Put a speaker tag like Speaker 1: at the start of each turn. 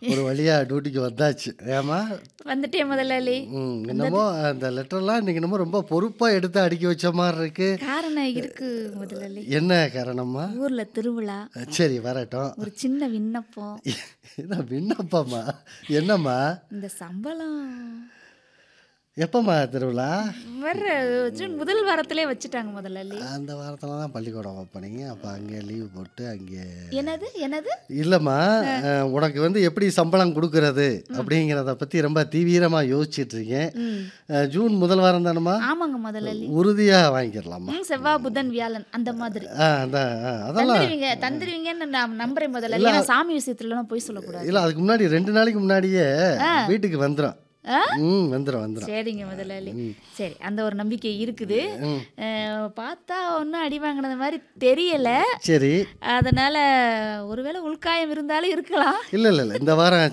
Speaker 1: ஒரு வழியா டியூட்டிக்கு வந்தாச்சு ஏமா
Speaker 2: வந்துட்டேன் முதலாளி
Speaker 1: ம் என்னமோ அந்த லெட்டர்லாம் இன்னைக்கு என்னமோ ரொம்ப பொறுப்பா எடுத்து அடுக்கி வச்ச மாதிரி இருக்கு
Speaker 2: காரணம் இருக்கு முதலாளி
Speaker 1: என்ன காரணம்மா
Speaker 2: ஊர்ல திருவிழா
Speaker 1: சரி வரட்டும்
Speaker 2: ஒரு சின்ன விண்ணப்பம்
Speaker 1: என்ன விண்ணப்பம்மா என்னம்மா
Speaker 2: இந்த சம்பளம்
Speaker 1: எப்பம்மா திருவிழா
Speaker 2: வர்ற ஜூன் முதல் வாரத்திலே வச்சுட்டாங்க முதலாளி
Speaker 1: அந்த வாரத்துல தான் பள்ளிக்கூடம் வைப்பனீங்க அப்போ அங்கே லீவ் போட்டு அங்கே
Speaker 2: என்னது என்னது
Speaker 1: இல்லைம்மா அஹ், உனக்கு வந்து எப்படி சம்பளம் கொடுக்கறது அப்படிங்கிறத பற்றி ரொம்ப தீவிரமாக யோசிச்சுட்டு இருக்கேன்
Speaker 2: ம்
Speaker 1: அஹ், ஜூன் முதல் வாரம் தானம்மா
Speaker 2: ஆமாங்க முதலாளி
Speaker 1: உறுதியாக வாங்கிடலாமா
Speaker 2: ம் செவ்வாய் புதன் வியாழன் அந்த மாதிரி
Speaker 1: ஆ அந்த ஆ, அதெல்லாம்
Speaker 2: தந்துருவீங்க தந்துருவீங்கன்னு நான் நம்புறேன் முதலாளி ஏன்னா சாமி விஷயத்துலலாம் போய் சொல்லக்கூடாது
Speaker 1: இல்லை அதுக்கு முன்னாடி ரெண்டு நாளைக்கு முன்னாடியே வீட்டுக்கு வந்துடும்
Speaker 2: ஆ?
Speaker 1: ம் வந்துடும் வந்துடும்
Speaker 2: சரிங்க முதலாளி சரி அந்த ஒரு நம்பிக்கை இருக்குது அஹ், பார்த்தா ஒன்றும் அடி வாங்கினது மாதிரி தெரியல
Speaker 1: சரி
Speaker 2: அதனால ஒருவேளை உள்காயம் இருந்தாலும் இருக்கலாம்
Speaker 1: இல்லை இல்லை இல்லை இந்த வாரம்